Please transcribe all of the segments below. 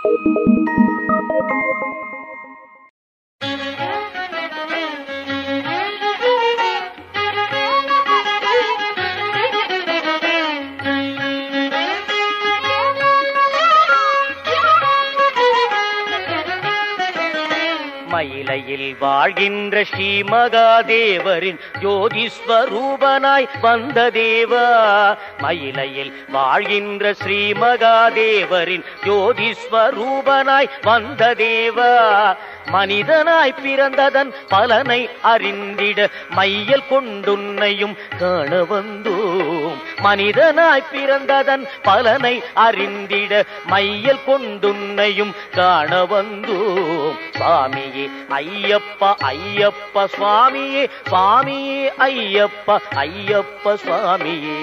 மயிலையில் வாழ்கின்ற ஸ்ரீ மகாதேவரின் ஜோதிஸ்வரூபனாய் வந்த தேவா மயிலையில் வாழ்கின்ற ஸ்ரீ மகாதேவரின் ஜோதிஸ்வரூபனாய் வந்த தேவா மனிதனாய் பிறந்ததன் பலனை அறிந்திட மையல் கொண்டுன்னையும் காண வந்தோம் மனிதனாய் பிறந்ததன் பலனை அறிந்திட மையல் கொண்டுன்னையும் காண வந்தோம் சுவாமியே ஐயப்ப ஐயப்ப சுவாமியே சுவாமியே ஐயப்ப ஐயப்ப சுவாமியே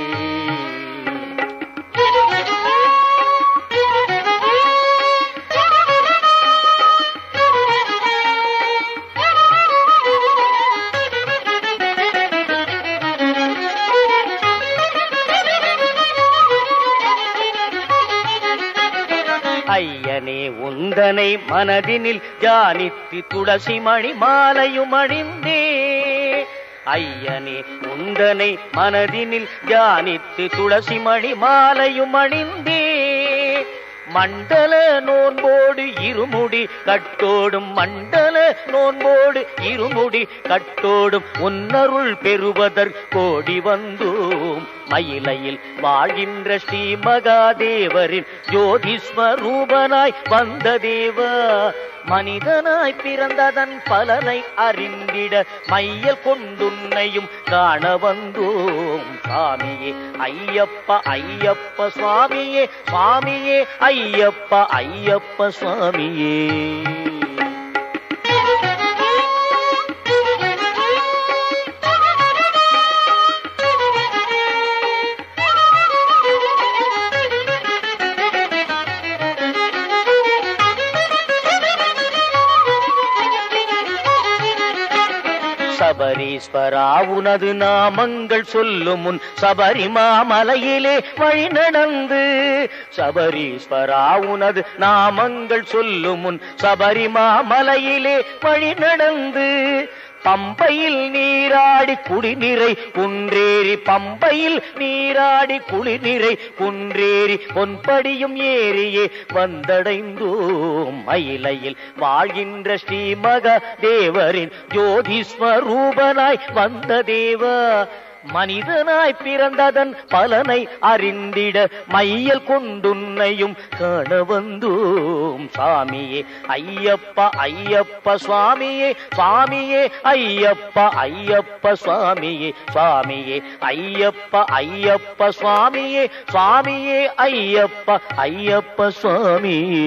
ஐயனே உந்தனை மனதினில் தியானித்து துளசி மணி மாலையும் அணிந்தே ஐயனே உந்தனை மனதினில் தியானித்து துளசி மணி மாலையும் அணிந்தே மண்டல நோன்போடு இருமுடி கட்டோடும் மண்டல நோன்போடு இருமுடி கட்டோடும் உன்னருள் பெறுவதற்கோடி வந்தோம் மயிலையில் வாழ்கின்ற ஸ்ரீ மகாதேவரின் ஜோதிஸ்வரூபனாய் வந்த தேவா மனிதனாய் பிறந்ததன் பலனை அறிந்திட மையல் கொண்டுன்னையும் காண வந்தோம் சாமியே ஐயப்ப ஐயப்ப சுவாமியே சுவாமியே ஐயப்ப ஐயப்ப சுவாமியே சபரீஸ்வரா உனது நாமங்கள் சொல்லும் முன் சபரிமாமலையிலே வழி நடந்து சபரீஸ்வரா உனது நாமங்கள் சொல்லும் முன் சபரிமாமலையிலே வழி நடந்து பம்பையில் நீராடி குடிநிறை குன்றேறி பம்பையில் நீராடி குளிநிறை குன்றேறி பொன்படியும் ஏறியே வந்தடைந்தோம் மயிலையில் வாழ்கின்ற ஸ்ரீமக தேவரின் ஜோதிஸ்வரூபனாய் வந்த தேவா மனிதனாய் பிறந்ததன் பலனை அறிந்திட மையல் கொண்டுன்னையும் காண வந்தோம் சாமியே ஐயப்ப ஐயப்ப சுவாமியே சுவாமியே ஐயப்ப ஐயப்ப சுவாமியே சுவாமியே ஐயப்ப ஐயப்ப சுவாமியே சுவாமியே ஐயப்ப ஐயப்ப சுவாமியே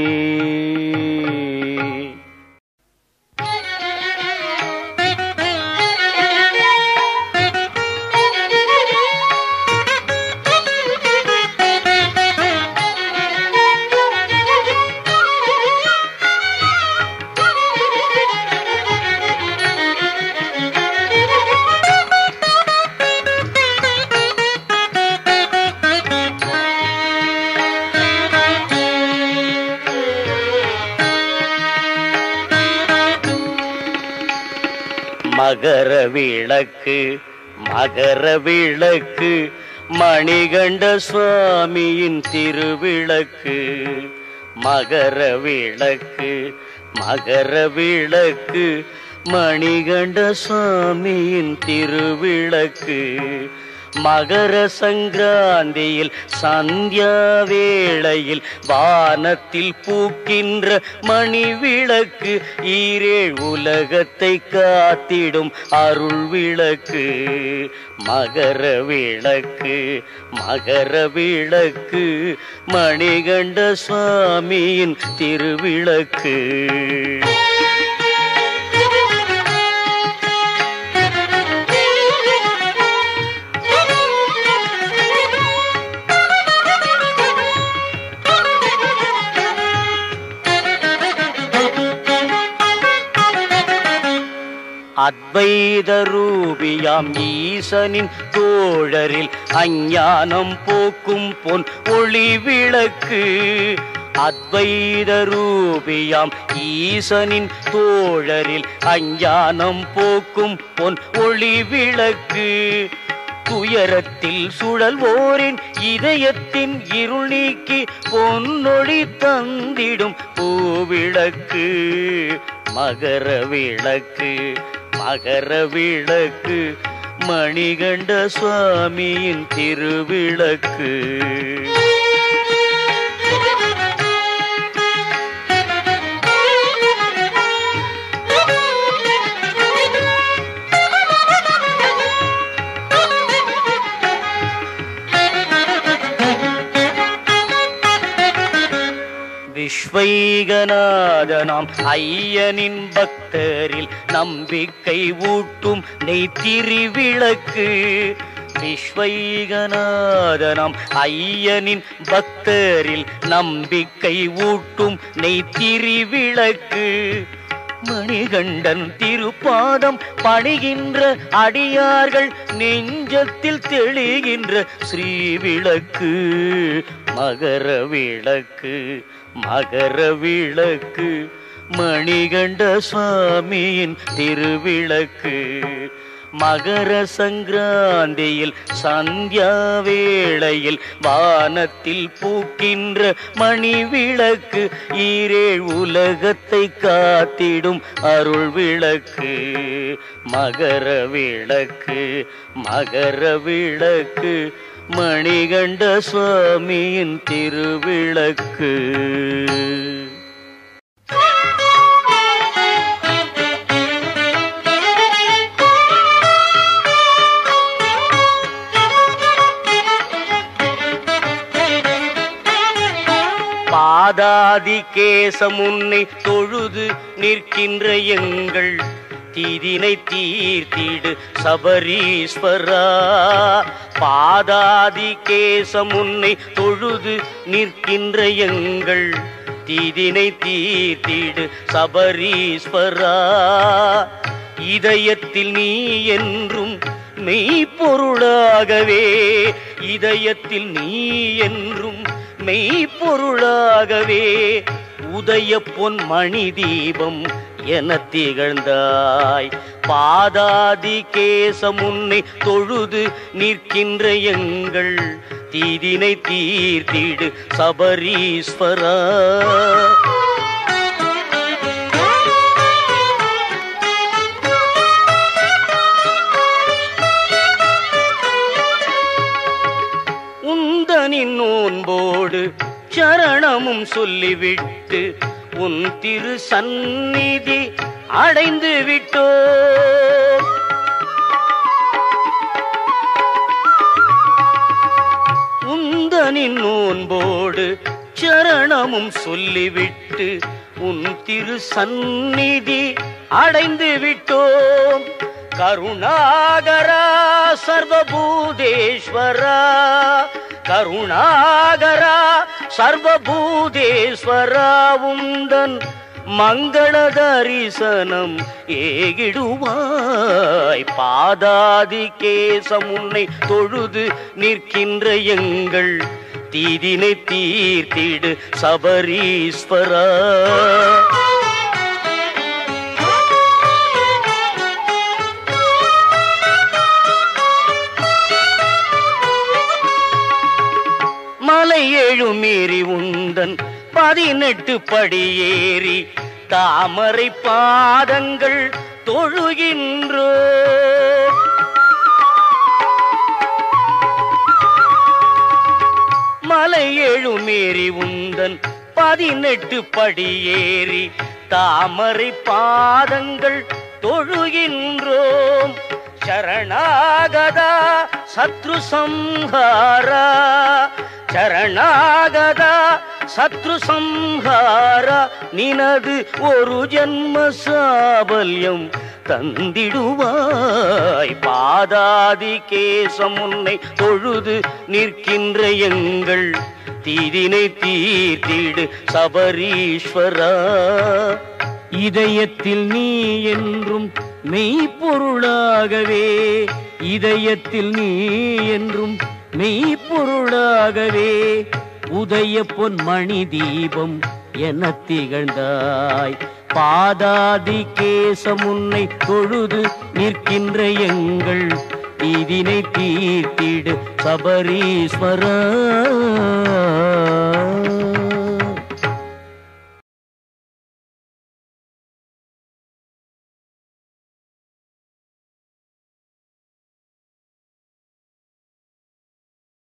மகர விளக்கு மகர விளக்கு மணிகண்ட சுவாமியின் திருவிளக்கு மகர விளக்கு மகர விளக்கு மணிகண்ட சுவாமியின் திருவிளக்கு மகர சங்கராந்தியில் சந்தியா வேளையில் வானத்தில் பூக்கின்ற மணி விளக்கு ஈரேழ் உலகத்தை காத்திடும் அருள் விளக்கு மகர விளக்கு மகர விளக்கு மணிகண்ட சுவாமியின் திருவிளக்கு அத்வைத ரூபியாம் ஈசனின் தோழரில் அஞ்ஞானம் போக்கும் பொன் ஒளி விளக்கு அத்வைத ரூபியாம் ஈசனின் தோழரில் அஞ்ஞானம் போக்கும் பொன் ஒளி விளக்கு துயரத்தில் சுழல்வோரின் இதயத்தின் இருள் நீக்கி பொன்னொழி தந்திடும் பூவிளக்கு மகர விளக்கு மகர விளக்கு மணிகண்ட சுவாமியின் திருவிளக்கு விஸ்வைகநாதனாம் ஐயனின் பக்தரில் நம்பிக்கை ஊட்டும் நெய்த்திரி விளக்கு விஸ்வைகநாதனாம் ஐயனின் பக்தரில் நம்பிக்கை ஊட்டும் நெய்த்திரி விளக்கு மணிகண்டன் திருப்பாதம் பணிகின்ற அடியார்கள் நெஞ்சத்தில் தெளிகின்ற ஸ்ரீ விளக்கு மகர விளக்கு மகர விளக்கு மணிகண்ட சுவாமியின் திருவிளக்கு மகர சங்கராந்தியில் சந்தியா வேளையில் வானத்தில் பூக்கின்ற மணி விளக்கு ஈரேழ் உலகத்தை காத்திடும் அருள் விளக்கு மகர விளக்கு மகர விளக்கு மணிகண்ட சுவாமியின் திருவிளக்கு பாதாதி கேசம் உன்னை தொழுது நிற்கின்ற எங்கள் தீதினை தீர்த்திடு சபரீஸ்வரா பாதாதி கேசம் உன்னை தொழுது நிற்கின்ற எங்கள் தீதினை தீர்த்திடு சபரீஸ்வரா இதயத்தில் நீ என்றும் மெய்ப்பொருளாகவே இதயத்தில் நீ என்றும் மெய்ப்பொருளாகவே உதய பொன் மணி தீபம் என திகழ்ந்தாய் பாதாதி கேசம் உன்னை தொழுது நிற்கின்ற எங்கள் தீதினை தீர்த்திடு சபரீஸ்வரா உந்தனின் நோன்போடு சரணமும் சொல்லிவிட்டு உன் திரு சந்நிதி அடைந்து விட்டோ உந்தனின் நோன்போடு சரணமும் சொல்லிவிட்டு உன் திரு சந்நிதி அடைந்து விட்டோம் கருணாகரா சர்வபூதேஸ்வரா கருணாகரா சர்வபூதேஸ்வரா உந்தன் மங்கள தரிசனம் ஏகிடுவாய் பாதாதி கேசம் உன்னை தொழுது நிற்கின்ற எங்கள் தீதினை தீர்த்திடு சபரீஸ்வரா மலை எழுமீறி உந்தன் பதினெட்டு படியேறி தாமரை பாதங்கள் தொழுகின்றோ மலை எழுமீறி உந்தன் பதினெட்டு படியேறி தாமரை பாதங்கள் தொழுகின்றோம் சரணாகதா சத்ரு சம்ஹாரா சரணாகதா சத்ரு சம்ஹாரா நினது ஒரு ஜன்ம சாபல்யம் தந்திடுவாய் பாதாதி கேசம் உன்னை தொழுது நிற்கின்ற எங்கள் தீதினை தீர்த்திடு சபரீஸ்வரா இதயத்தில் நீ என்றும் மெய்ப்பொருளாகவே இதயத்தில் நீ என்றும் மெய்ப்பொருளாகவே உதய பொன்மணி தீபம் என திகழ்ந்தாய் பாதாதி கேசம் உன்னை தொழுது நிற்கின்ற எங்கள் தீதினை தீர்த்திடு சபரீஸ்வரா